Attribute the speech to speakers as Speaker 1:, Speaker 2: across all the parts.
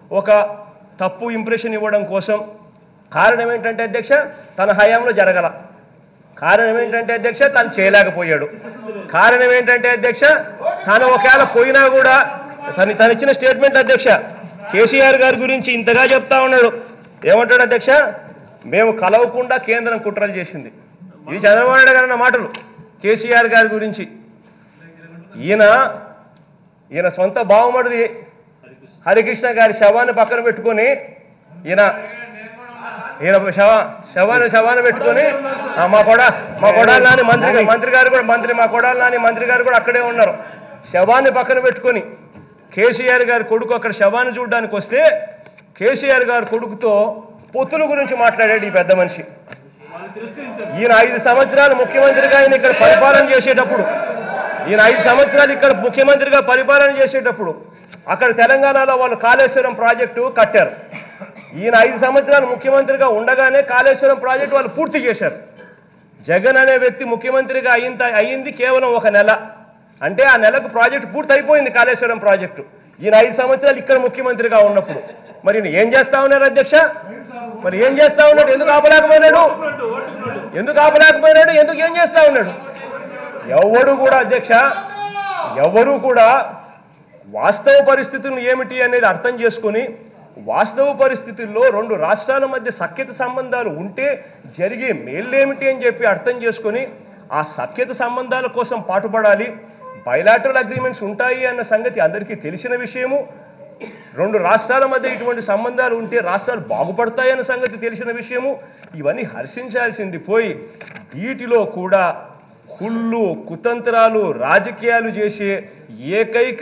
Speaker 1: ఒక తప్పు ఇంప్రెషన్ ఇవ్వడం కోసం కారణం ఏంటంటే అధ్యక్ష తన హయాంలో జరగల కారణం ఏంటంటే అధ్యక్ష తను చేయలేకపోయాడు కారణం ఏంటంటే అధ్యక్ష తను ఒకవేళ పోయినా కూడా తను తను ఇచ్చిన స్టేట్మెంట్ అధ్యక్ష కేసీఆర్ గారి గురించి ఇంతగా చెప్తా ఉన్నాడు ఏమంటాడు అధ్యక్ష మేము కలవకుండా కేంద్రం కుట్రలు చేసింది ఇది చంద్రబాబు నాయుడు గారు అన్న మాటలు కేసీఆర్ గారి గురించి ఈయన ఈయన సొంత బావమడిది హరికృష్ణ గారి శవాన్ని పక్కన పెట్టుకొని ఈయన ఈయన శవ శవాన్ని శవాన్ని పెట్టుకొని ఆ, మా కొడ మా కొడాలని మంత్రి గా- మంత్రి గారు కూడా మంత్రి మా కొడాలని మంత్రి గారు కూడా అక్కడే ఉన్నారు శవాన్ని పక్కన పెట్టుకొని కేసీఆర్ గారి కొడుకు అక్కడ శవాన్ని చూడడానికి వస్తే కేసీఆర్ గారి కొడుకుతో పొత్తుల గురించి మాట్లాడాడు ఈ పెద్ద మనిషి ఈయన ఐదు సంవత్సరాలు ముఖ్యమంత్రిగా ఆయన ఇక్కడ పరిపాలన చేసేటప్పుడు ఈయన ఐదు సంవత్సరాలు ఇక్కడ ముఖ్యమంత్రిగా పరిపాలన చేసేటప్పుడు అక్కడ తెలంగాణలో వాళ్ళు కాళేశ్వరం ప్రాజెక్టు కట్టారు ఈయన ఐదు సంవత్సరాలు ముఖ్యమంత్రిగా ఉండగానే కాళేశ్వరం ప్రాజెక్టు వాళ్ళు పూర్తి చేశారు జగన్ అనే వ్యక్తి ముఖ్యమంత్రిగా అయింత అయింది కేవలం ఒక నెల అంటే ఆ నెలకు ప్రాజెక్టు పూర్తి అయిపోయింది కాళేశ్వరం ప్రాజెక్టు ఈయన ఐదు సంవత్సరాలు ఇక్కడ ముఖ్యమంత్రిగా ఉన్నప్పుడు మరి ఈయన ఏం చేస్తా ఉన్నారు అధ్యక్ష మరి ఏం చేస్తా ఉన్నాడు ఎందుకు ఆపలేకపోయినాడు ఎందుకు ఆపలేకపోయినాడు ఎందుకు ఏం చేస్తా ఉన్నాడు ఎవడు కూడా అధ్యక్ష ఎవరు కూడా వాస్తవ పరిస్థితులను ఏమిటి అనేది అర్థం చేసుకొని వాస్తవ పరిస్థితుల్లో రెండు రాష్ట్రాల మధ్య సఖ్యత సంబంధాలు ఉంటే జరిగే మేళ్ళేమిటి అని చెప్పి అర్థం చేసుకొని ఆ సఖ్యత సంబంధాల కోసం పాటుపడాలి బయలాటరల్ అగ్రిమెంట్స్ ఉంటాయి అన్న సంగతి అందరికీ తెలిసిన విషయము రెండు రాష్ట్రాల మధ్య ఇటువంటి సంబంధాలు ఉంటే రాష్ట్రాలు బాగుపడతాయన్న సంగతి తెలిసిన విషయము ఇవన్నీ హర్షించాల్సింది పోయి వీటిలో కూడా కుళ్ళు కుతంత్రాలు రాజకీయాలు చేసే ఏకైక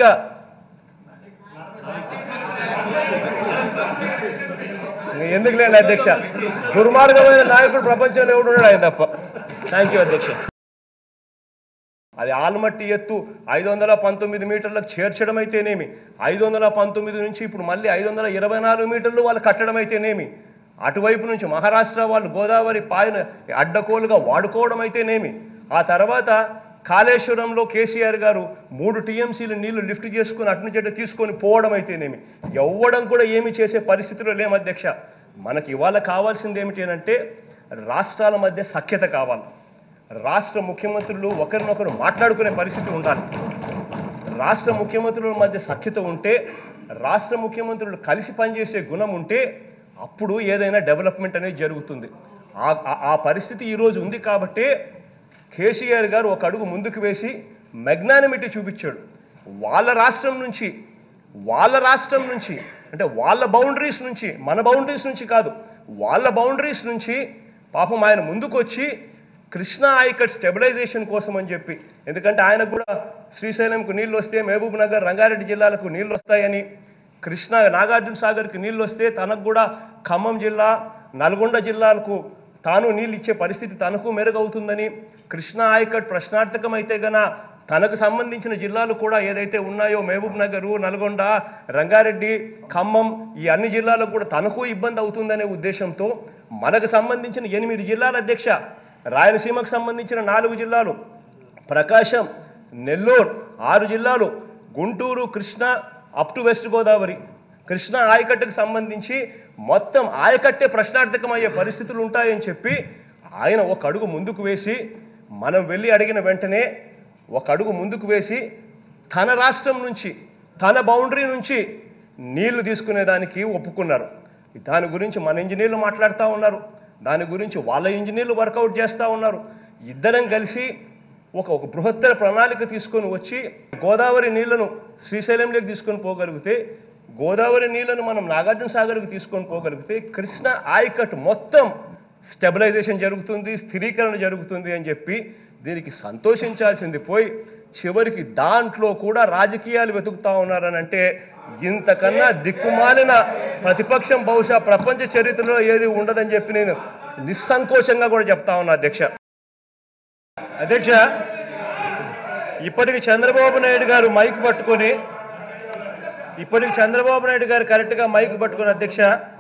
Speaker 1: ఎందుకు లేండి అధ్యక్ష దుర్మార్గమైన నాయకుడు ప్రపంచంలో ఎవడు ఉన్నాడు ఆయన తప్ప థ్యాంక్ యూ అధ్యక్ష అది ఆల్మట్టి ఎత్తు ఐదు వందల పంతొమ్మిది మీటర్లకు చేర్చడం అయితేనేమి ఐదు వందల పంతొమ్మిది నుంచి ఇప్పుడు మళ్ళీ ఐదు వందల ఇరవై నాలుగు మీటర్లు వాళ్ళు కట్టడం అయితేనేమి అటువైపు నుంచి మహారాష్ట్ర వాళ్ళు గోదావరి పాయన అడ్డకోలుగా వాడుకోవడం అయితేనేమి ఆ తర్వాత కాళేశ్వరంలో కేసీఆర్ గారు మూడు టీఎంసీలు నీళ్లు లిఫ్ట్ చేసుకుని అటు నుంచి అటు తీసుకొని పోవడం అయితేనేమి ఎవ్వడం కూడా ఏమి చేసే పరిస్థితిలో లేము అధ్యక్ష మనకి ఇవాళ కావాల్సింది ఏమిటి అంటే రాష్ట్రాల మధ్య సఖ్యత కావాలి రాష్ట్ర ముఖ్యమంత్రులు ఒకరినొకరు మాట్లాడుకునే పరిస్థితి ఉండాలి రాష్ట్ర ముఖ్యమంత్రుల మధ్య సఖ్యత ఉంటే రాష్ట్ర ముఖ్యమంత్రులు కలిసి పనిచేసే గుణం ఉంటే అప్పుడు ఏదైనా డెవలప్మెంట్ అనేది జరుగుతుంది ఆ- ఆ- ఆ పరిస్థితి ఈరోజు ఉంది కాబట్టే కేసీఆర్ గారు ఒక అడుగు ముందుకు వేసి మెగ్నానిమిటీ చూపించాడు వాళ్ళ రాష్ట్రం నుంచి వాళ్ళ రాష్ట్రం నుంచి అంటే వాళ్ళ బౌండరీస్ నుంచి మన బౌండరీస్ నుంచి కాదు వాళ్ళ బౌండరీస్ నుంచి పాపం ఆయన ముందుకు వచ్చి కృష్ణా ఆయకట్ స్టెబిలైజేషన్ కోసం అని చెప్పి ఎందుకంటే ఆయనకు కూడా శ్రీశైలంకు నీళ్ళు వస్తే మహబూబ్ నగర్ రంగారెడ్డి జిల్లాలకు నీళ్ళు వస్తాయని కృష్ణా నాగార్జున సాగర్కి నీళ్ళు వస్తే తనకు కూడా ఖమ్మం జిల్లా నల్గొండ జిల్లాలకు తాను నీళ్ళు ఇచ్చే పరిస్థితి తనకు మెరుగవుతుందని కృష్ణా ఆయకట్ ప్రశ్నార్థకం అయితే గన తనకు సంబంధించిన జిల్లాలు కూడా ఏదైతే ఉన్నాయో మహబూబ్ నగరు నల్గొండ రంగారెడ్డి ఖమ్మం ఈ అన్ని జిల్లాలకు కూడా తనకు ఇబ్బంది అవుతుందనే ఉద్దేశంతో మనకు సంబంధించిన ఎనిమిది జిల్లాల అధ్యక్ష రాయలసీమకు సంబంధించిన నాలుగు జిల్లాలు ప్రకాశం నెల్లూరు ఆరు జిల్లాలు Guntur Krishna up to west Godavari Krishna ఆయకట్టుకు సంబంధించి మొత్తం ఆయకట్టే ప్రశ్నార్థకమయ్యే పరిస్థితులు ఉంటాయని చెప్పి ఆయన ఒక అడుగు ముందుకు వేసి మనం వెళ్ళి అడిగిన వెంటనే ఒక అడుగు ముందుకు వేసి తన రాష్ట్రం నుంచి తన బౌండరీ నుంచి నీళ్లు తీసుకునేదానికి ఒప్పుకున్నారు దాని గురించి మన ఇంజనీర్లు మాట్లాడుతూ ఉన్నారు దాని గురించి వాళ్ళ ఇంజనీర్లు వర్కౌట్ చేస్తూ ఉన్నారు ఇద్దరం కలిసి ఒక ఒక బృహత్తర ప్రణాళిక తీసుకొని వచ్చి గోదావరి నీళ్లను శ్రీశైలంలోకి తీసుకొని పోగలిగితే గోదావరి నీళ్లను మనం నాగార్జున సాగర్కి తీసుకొని పోగలిగితే కృష్ణ ఆయకట్ మొత్తం స్టెబిలైజేషన్ జరుగుతుంది స్థిరీకరణ జరుగుతుంది అని చెప్పి దీనికి సంతోషించాల్సింది పోయి చివరికి దాంట్లో కూడా రాజకీయాలు వెతుకుతా ఉన్నారని అంటే ఇంతకన్నా దిక్కుమాలిన ప్రతిపక్షం బహుశా ప్రపంచ చరిత్రలో ఏది ఉండదని చెప్పి నేను నిస్సంకోచంగా కూడా చెప్తా ఉన్నా అధ్యక్ష అధ్యక్ష ఇప్పటికి చంద్రబాబు నాయుడు గారు మైక్ పట్టుకొని ఇప్పటికి చంద్రబాబు నాయుడు గారు కరెక్ట్గా మైక్ పట్టుకుని అధ్యక్ష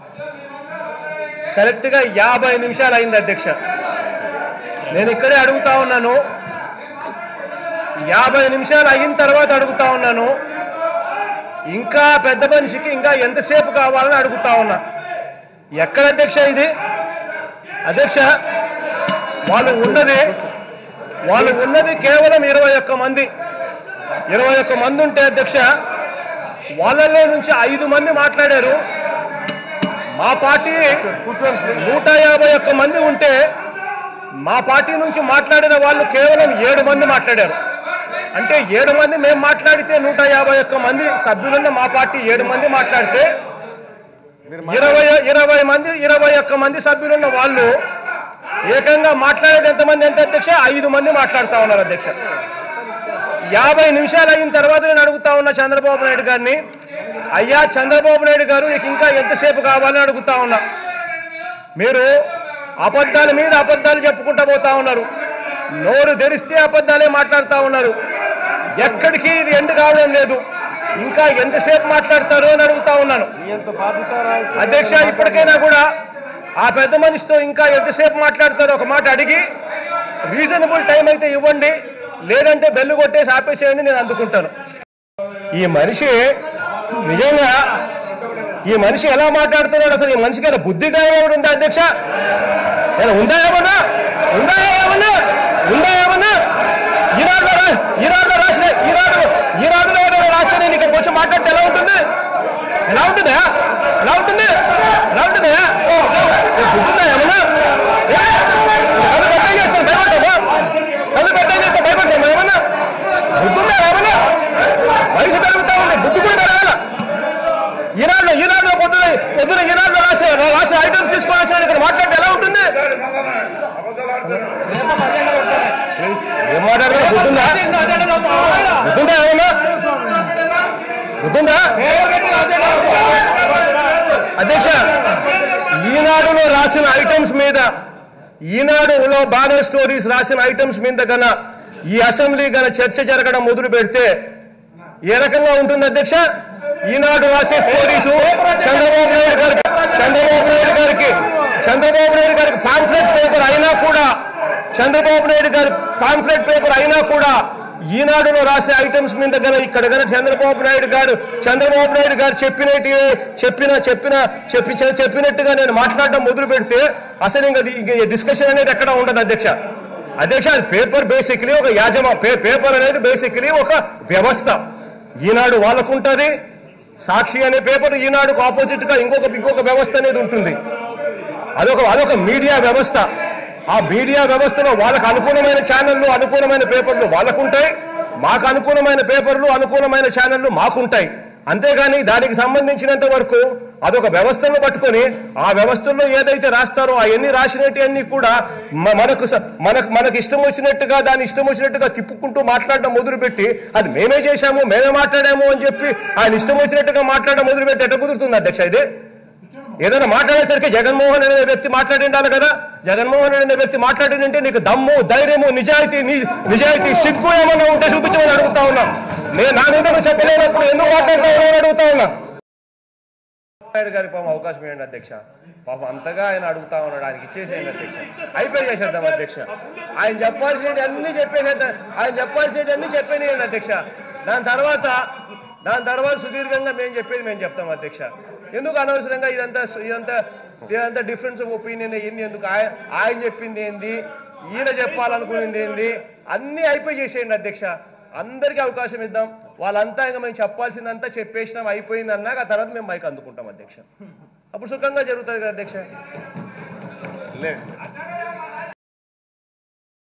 Speaker 1: కరెక్ట్గా యాభై నిమిషాలు అయింది అధ్యక్ష నేను ఇక్కడే అడుగుతా ఉన్నాను యాభై నిమిషాలు అయిన తర్వాత అడుగుతా ఉన్నాను ఇంకా పెద్ద మనిషికి ఇంకా ఎంతసేపు కావాలని అడుగుతా ఉన్నా ఎక్కడ అధ్యక్ష ఇది అధ్యక్ష వాళ్ళు ఉన్నది వాళ్ళు ఉన్నది కేవలం ఇరవై ఒక్క మంది ఇరవై ఒక్క మంది ఉంటే అధ్యక్ష వాళ్ళలో నుంచి ఐదు మంది మాట్లాడారు మా పార్టీ నూట యాభై ఒక్క మంది ఉంటే మా పార్టీ నుంచి మాట్లాడిన వాళ్ళు కేవలం ఏడు మంది మాట్లాడారు అంటే ఏడు మంది మేము మాట్లాడితే నూట యాభై ఒక్క మంది సభ్యులున్న మా పార్టీ ఏడు మంది మాట్లాడితే ఇరవై ఇరవై మంది ఇరవై ఒక్క మంది సభ్యులున్న వాళ్ళు ఏకంగా మాట్లాడేది ఎంతమంది ఎంత అధ్యక్ష ఐదు మంది మాట్లాడుతా ఉన్నారు అధ్యక్ష యాభై నిమిషాలు అయిన తర్వాత నేను అడుగుతా ఉన్నా చంద్రబాబు నాయుడు గారిని అయ్యా చంద్రబాబు నాయుడు గారు నీకు ఇంకా ఎంతసేపు కావాలని అడుగుతా ఉన్నా మీరు అబద్ధాల మీద అబద్ధాలు చెప్పుకుంటా పోతా ఉన్నారు నోరు తెరిస్తే అబద్ధాలే మాట్లాడుతా ఉన్నారు ఎక్కడికి ఇది ఎండ్ కావడం లేదు ఇంకా ఎంతసేపు మాట్లాడతారు అని అడుగుతా ఉన్నాను అధ్యక్ష ఇప్పటికైనా కూడా ఆ పెద్ద మనిషితో ఇంకా ఎంతసేపు మాట్లాడతారో ఒక మాట అడిగి రీజనబుల్ టైం అయితే ఇవ్వండి లేదంటే బెల్లు కొట్టేసి ఆపేసేయండి నేను అందుకుంటాను ఈ మనిషి నిజంగా ఈ మనిషి ఎలా మాట్లాడుతున్నాడు అసలు ఈ మనిషికి ఏమైనా బుద్ధి గాయం ఉందా అధ్యక్ష ఏమైనా ఉందా ఏమన్నా ఉందా ఏమన్నా ఉందా ఏమన్నా ఈనాడులో రా ఈనాడులో రాసిన ఈనాడు ఈనాడులో ఏదైనా రాస్తే నేను ఇక్కడికి వచ్చి మాట్లాడితే ఎలా ఉంటుంది ఎలా ఉంటుందా ఎలా ఉంటుంది ఎలా ఉంటుందా ఏ, బుద్ధుందా ఏమన్నా ఏ? కళ్ళు పెద్ద చేస్తాను భయపడతావా కళ్ళు పెద్ద చేస్తే భయపడతామా ఏమన్నా బుద్ధుందా ఏమన్నా వయసు పెరుగుతా ఉంది బుద్ధి కూడా పెరగాల ఈనాడులో ఈనాడులో పొద్దున పొద్దున ఈనాడులో రాసే రాసే ఐటమ్ తీసుకొని వచ్చిన ఇక్కడ మాట్లాడితే ఎలా ఉంటుంది ఏం మాట్లాడుతున్నా బుద్ధుందా బుద్ధుందా ఏమన్నా బుద్ధుందా అధ్యక్ష ఈనాడులో రాసిన ఐటమ్స్ మీద ఈనాడులో బానర్ స్టోరీస్ రాసిన ఐటమ్స్ మీద గన ఈ అసెంబ్లీ గన చర్చ జరగడం మొదలు పెడితే ఏ రకంగా ఉంటుంది అధ్యక్ష ఈనాడు రాసే స్టోరీస్ చంద్రబాబు నాయుడు గారికి చంద్రబాబు నాయుడు గారికి చంద్రబాబు నాయుడు గారికి పాంఫ్లెట్ పేపర్ అయినా కూడా చంద్రబాబు నాయుడు గారి పాంఫ్లెట్ పేపర్ అయినా కూడా ఈనాడులో రాసే ఐటమ్స్ మీద గన ఇక్కడ గన చంద్రబాబు నాయుడు గారు చంద్రబాబు నాయుడు గారు చెప్పినట్టు చెప్పిన చెప్పిన చెప్పి చెప్పినట్టుగా నేను మాట్లాడడం మొదలు పెడితే అసలు ఇంకా ఇది- ఇంక డిస్కషన్ అనేది ఎక్కడ ఉండదు అధ్యక్ష అధ్యక్ష అది పేపర్ బేసిక్లీ ఒక యాజమా పే- పేపర్ అనేది బేసిక్లీ ఒక వ్యవస్థ ఈనాడు వాళ్ళకుంటది సాక్షి అనే పేపర్ ఈనాడుకు ఆపోజిట్ గా ఇంకొక ఇంకొక వ్యవస్థ అనేది ఉంటుంది అదొక అదొక మీడియా వ్యవస్థ ఆ మీడియా వ్యవస్థలో వాళ్ళకు అనుకూలమైన ఛానళ్లు అనుకూలమైన పేపర్లు వాళ్ళకుంటాయి మాకు అనుకూలమైన పేపర్లు అనుకూలమైన ఛానళ్లు మాకుంటాయి అంతేగాని దానికి సంబంధించినంత వరకు అదొక వ్యవస్థను పట్టుకొని ఆ వ్యవస్థల్లో ఏదైతే రాస్తారో అవన్నీ రాసినట్టు కూడా మ- మనకు స- మనకు మనకు ఇష్టం వచ్చినట్టుగా దాని ఇష్టం వచ్చినట్టుగా తిప్పుకుంటూ మాట్లాడడం మొదలుపెట్టి అది మేమే చేశాము మేమే మాట్లాడాము అని చెప్పి ఆయన ఇష్టం వచ్చినట్టుగా మాట్లాడడం మొదలుపెట్టి ఎట్ట కుదురుతుంది అధ్యక్ష ఇది ఏదైనా మాట్లాడేసరికి జగన్మోహన్ అనే వ్యక్తి మాట్లాడి ఉండాలి కదా జగన్మోహన్ అనే వ్యక్తి మాట్లాడిందంటే నీకు దమ్ము ధైర్యము నిజాయితీ ని- నిజాయితీ సిగ్గు ఏమన్నా ఉంటే చూపించమని అడుగుతా ఉన్నా నేను నా మీద నువ్వు చెప్పలేనప్పుడు ఎందుకు మాట్లాడతావు అని అడుగుతా ఉన్నా నాయుడు గారి పాపం అవకాశం ఏంటి అధ్యక్ష పాపం అంతగా ఆయన అడుగుతా ఉన్నాడు ఆయనకి ఇచ్చేసేయండి అధ్యక్ష అయిపోయి చేసేద్దాం అధ్యక్ష ఆయన చెప్పాల్సినవి అన్ని చెప్పేసేద్దాం ఆయన చెప్పాల్సినవి అన్ని చెప్పేయండి అధ్యక్ష దాని తర్వాత దాని తర్వాత సుదీర్ఘంగా మేము చెప్పేది మేము చెప్తాం అధ్యక్ష ఎందుకు అనవసరంగా ఇదంతా ఇదంతా ఇదంతా డిఫరెన్స్ ఆఫ్ ఒపీనియన్ ఏంది ఎందుకు ఆయ- ఆయన చెప్పింది ఏంది ఈయన చెప్పాలనుకునేది ఏంది అన్ని అయిపోయి చేసేయండి అధ్యక్ష అందరికీ అవకాశం ఇద్దాం వాళ్ళంతా ఇంకా మేము చెప్పాల్సిందంతా చెప్పేసినాం అయిపోయింది అన్నాక ఆ తర్వాత మేము మైక్ అందుకుంటాం అధ్యక్ష అప్పుడు సుఖంగా జరుగుతుంది కదా అధ్యక్ష
Speaker 2: లేదు